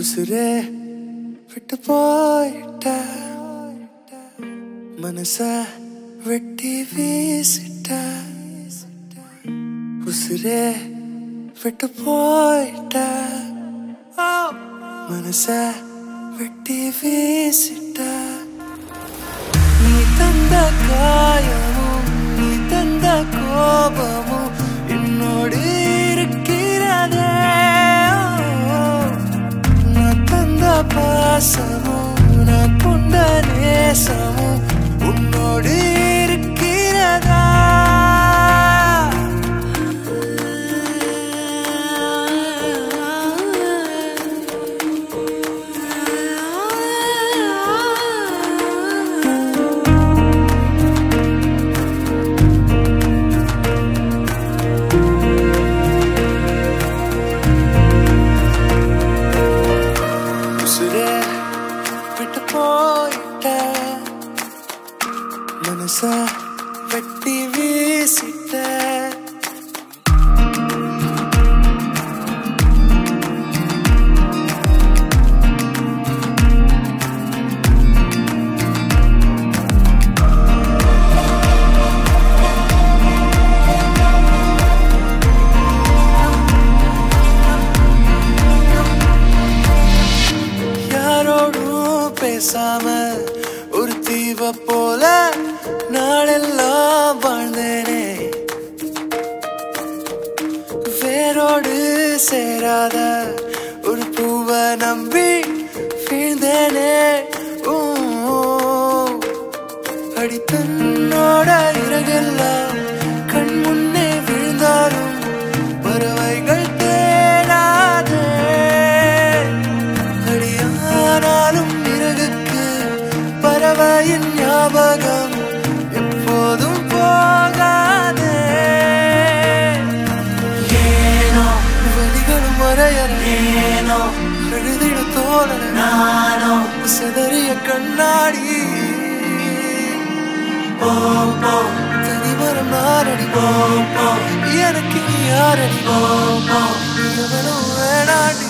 உசுரே விட்டு போயிட்ட மனச வெட்டி வீசிட்ட உசுரே விட்டு போயிட்ட ஓ, மனச வெட்டி வீசிட்ட நீ தந்த காயமும் நீ தந்த கோபமும் என்னோடு இருக்கிறதே நான் தந்த பாசமும் நான் கொண்ட நேசமும் உன்னோடு இருக்கிறதா உசுரே விட்டு போயிட்ட மனச வெட்டி வீசிட்ட யாரோடும் பேசாம ஒரு தீவ போல நாளெல்லாம் வாழ்ந்தேனே வேரோடு சேராத ஒரு பூவை நம்பி வீழ்ந்தேனே ஊ, அடி தன்னோட இறகெல்லாம் கண் முன்னே விழுந்தாலும் பறவைகள் தேடாதே அடியானாலும் இறகுக்கு பறவையின் ஞாபகம் எப்போதும் போகாதே ஏனோ வலிகளும் மறையற ஏனோ எழுதிட தோழன நானோ சிதறிய கண்ணாடி போ போ தனிமரம் நாரடி போ போ எனக்கு நீ யாரடி போ போ எவனும் வேணாடி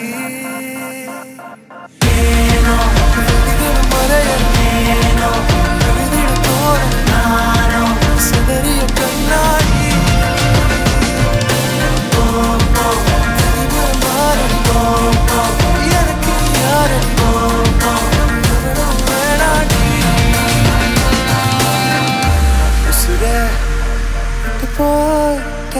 ஏனோ விதிகளும் மறையற ஏனோ எழுதிட தோழன நானோ சிதறிய கண்ணாடி போ போ தனிமரம் நாரடி போ போ எனக்கு நீ யாரடி போ போ எவனும் வேணாடி உசுரே விட்டு போயிட்ட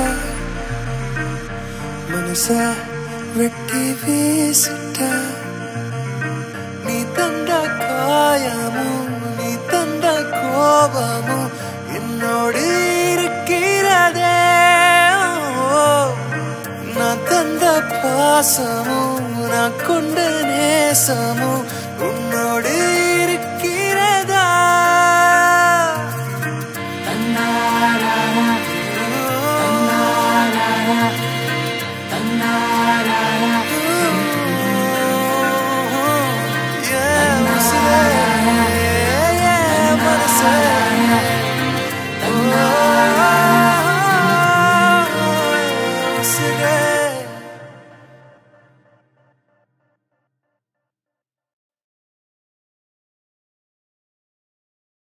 மனச வெட்டி வீசிட்ட நீ தந்த காயமும் நீ தந்த கோபமும் என்னோடு இருக்கிறதே ஓ, நான் தந்த பாசமும் நான் கொண்ட நேசமும் உன்னோடு